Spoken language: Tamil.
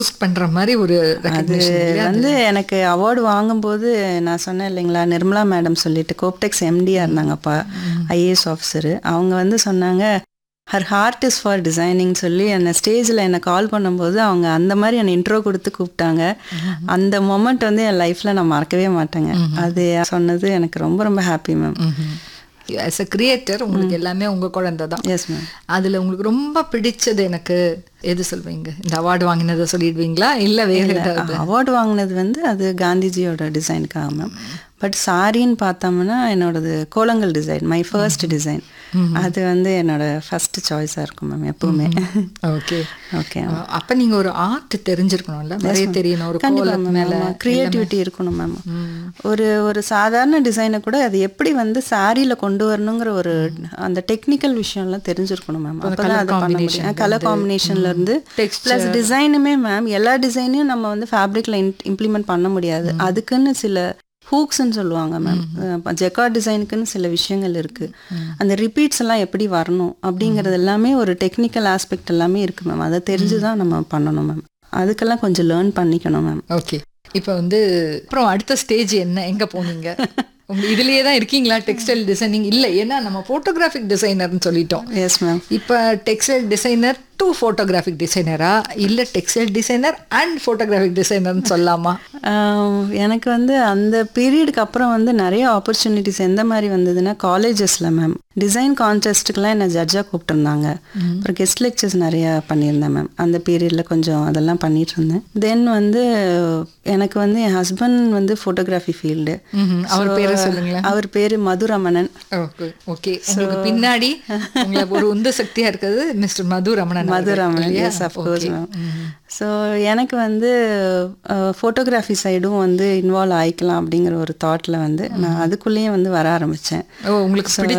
பண்ற மாதிரி ஒரு அது recognition இல்லையா? வந்து எனக்கு அவார்டு வாங்கும்போது நான் சொன்னேன் இல்லைங்களா நிர்மலா மேடம் சொல்லிட்டு கோப்டெக்ஸ் எம்டியாக இருந்தாங்கப்பா ஐஏஎஸ் ஆஃபீஸரு அவங்க வந்து சொன்னாங்க her heart is for designing சொல்லி என்னை ஸ்டேஜில் என்னை கால் பண்ணும்போது அவங்க அந்த மாதிரி என்னை இன்ட்ரோ கொடுத்து கூப்பிட்டாங்க அந்த மொமெண்ட் வந்து என் லைஃப்பில் நான் மறக்கவே மாட்டேங்க அது சொன்னது எனக்கு ரொம்ப ரொம்ப ஹாப்பி மேம் ம்ஹும். as a கிரியேட்டர் உங்களுக்கு எல்லாமே உங்க குழந்தை தான் எஸ் மேம் அதுல உங்களுக்கு ரொம்ப பிடிச்சது எனக்கு எது சொல்வீங்க இந்த அவார்டு வாங்கினதை சொல்லிடுவீங்களா இல்ல வேற ஏதாவது அவார்டு வாங்கினது வந்து அது காந்திஜியோட டிசைனுக்காக மேம் பட் சாரின்னு பார்த்தோம்னா என்னோடது கோலங்கள் டிசைன் மை ஃபர்ஸ்ட் டிசைன் அது வந்து என்னோட ஃபர்ஸ்ட் சாய்ஸாக இருக்கும் மேம் எப்பவுமே ஓகே ஓகே அப்ப நீங்க ஒரு ஆர்ட் தெரிஞ்சிருக்கணும்ல நிறைய தெரியணும் ஒரு கோலம் மேல க்ரியேட்டிவிட்டி இருக்கணும் மேம் ஒரு ஒரு சாதாரண டிசைனை கூட அது எப்படி வந்து சாரியில் கொண்டு வரணுங்கிற ஒரு அந்த டெக்னிக்கல் விஷயம்லாம் தெரிஞ்சிருக்கணும் மேம் அப்பதான் அது பண்ண முடியும் கலர் காம்பினேஷன்ல இருந்து ப்ளஸ் டிசைனுமே மேம் எல்லா டிசைனையும் நம்ம வந்து ஃபேப்ரிக்ல இம்ப்ளிமெண்ட் பண்ண முடியாது அதுக்குன்னு சில ஹூக்ஸ்ன்னு சொல்லுவாங்க மேம் ஜெக்கார்ட் டிசைனுக்குன்னு சில விஷயங்கள் இருக்கு அந்த ரிப்பீட்ஸ் எல்லாம் எப்படி வரணும் அப்படிங்கிறது எல்லாமே ஒரு டெக்னிக்கல் ஆஸ்பெக்ட் எல்லாமே இருக்கு மேம் அதை தெரிஞ்சு தான் நம்ம பண்ணணும் மேம் அதுக்கெல்லாம் கொஞ்சம் லேர்ன் பண்ணிக்கணும் மேம் ஓகே இப்போ வந்து அப்புறம் அடுத்த ஸ்டேஜ் என்ன எங்க போனீங்க உங்க இதுலயே தான் இருக்கீங்களா டெக்ஸ்டைல் டிசைனிங் இல்ல ஏன்னா நம்ம போட்டோகிராஃபிக் டிசைனர்னு சொல்லிட்டோம் எஸ் மேம் இப்போ டெக்ஸ்டைல் டிசைனர் டு ஃபோட்டோகிராஃபிக் டிசைனரா இல்ல டெக்ஸ்டைல் டிசைனர் அண்ட் ஃபோட்டோகிராஃபிக் டிசைனர்னு சொல்லலாமா ஆஹ் எனக்கு வந்து அந்த பீரியடுக்கு அப்புறம் வந்து நிறைய ஆப்பர்ச்சுனிட்டிஸ் எந்த மாதிரி வந்ததுன்னா காலேஜஸில் மேம் டிசைன் கான்டெஸ்ட்டுக்கெல்லாம் என்னை ஜட்ஜாக கூப்பிட்டுருந்தாங்க அப்புறம் கெஸ்ட் லெக்சர்ஸ் நிறைய பண்ணியிருந்தேன் மேம் அந்த பீரியடில் கொஞ்சம் அதெல்லாம் பண்ணிட்டு இருந்தேன் தென் வந்து எனக்கு வந்து என் ஹஸ்பண்ட் வந்து ஃபோட்டோகிராஃபி ஃபீல்டு ம்ஹும். அவர் பேரை சொல்லுங்களேன் அவர் பேர் மதுரமணன் ஓகே ஓகே உங்களுக்கு பின்னாடி உங்களுக்கு ஒரு உந்து சக்தியா இருக்கிறது மிஸ்டர் மது ரமணன் அவர்கள், மதுராமன் இல்லையா? Yes of course Okay. Ma'am so எனக்கு வந்து ஃபோட்டோகிராஃபி சைடும் வந்து இன்வால்வ் ஆயிக்கலாம் அப்படிங்கிற ஒரு தாட்டில் வந்து நான் அதுக்குள்ளேயே வந்து வர ஆரம்பித்தேன் ஓ உங்களுக்கு பிடிச்ச